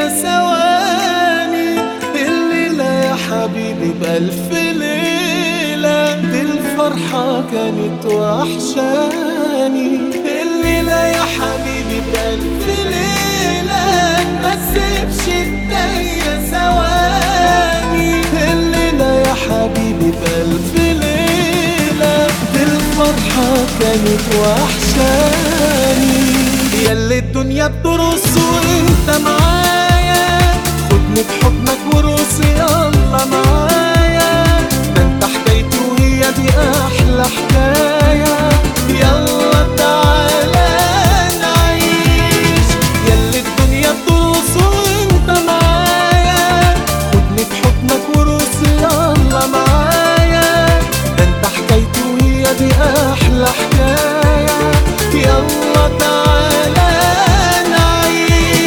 ثواني الليلة يا حبيبي بألف ليلة دي الفرحة كانت وحشاني الليلة يا حبيبي بألف ليلة ما تسيبش الدنيا ثواني الليلة يا حبيبي بألف ليلة دي الفرحة كانت وحشاني ياللي الدنيا بترص وانت معايا خدني بحضنك ورقص يلا معايا ده انت حكايتي وهي دي احلى حكايه يلا تعالى نعيش ياللي الدنيا بترقص وانت معايا خدني بحضنك ورقص يلا معايا ده انت حكايتي وهي دي احلى حكايه يلا تعالى نعيش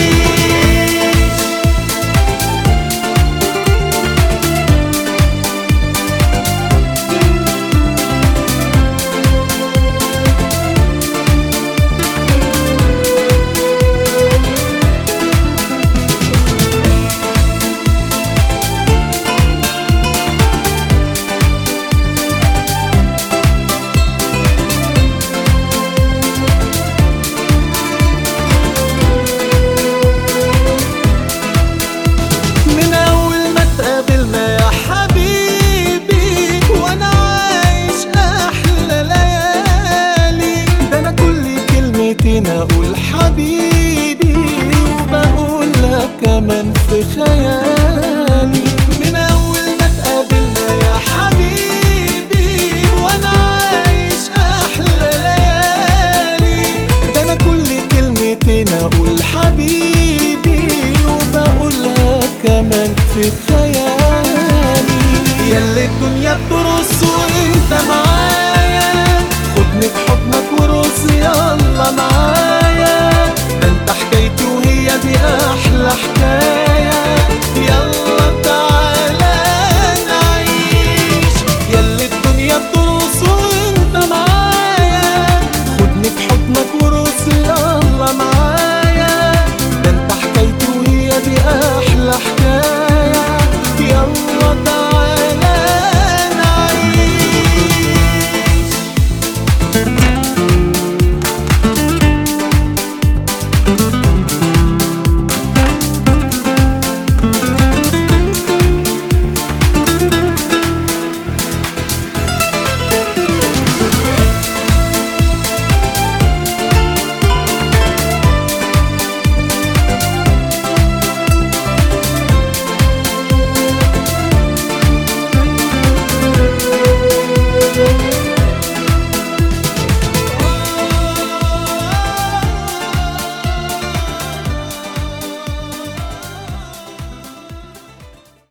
من اول ما اتقابلنا يا حبيبي وانا عايش احلى ليالي ده انا كل كلمتين اقول حبيبي وبقول لك كمان في خيالي من اول ما اتقابلنا يا حبيبي وانا عايش احلى ليالي ده انا كل كلمتين اقول حبيبي وبقولها كمان في خيالي ياللي الدنيا بترص وانت معايا خدني بحضنك ورقص يلا معايا ده انت حكايتي وهي دي احلى حكايه يلا تعالى نعيش ياللي الدنيا بترقص وانت معايا خدني بحضنك ورقص يلا معايا ده انت حكايتي وهي دي احلى حكايه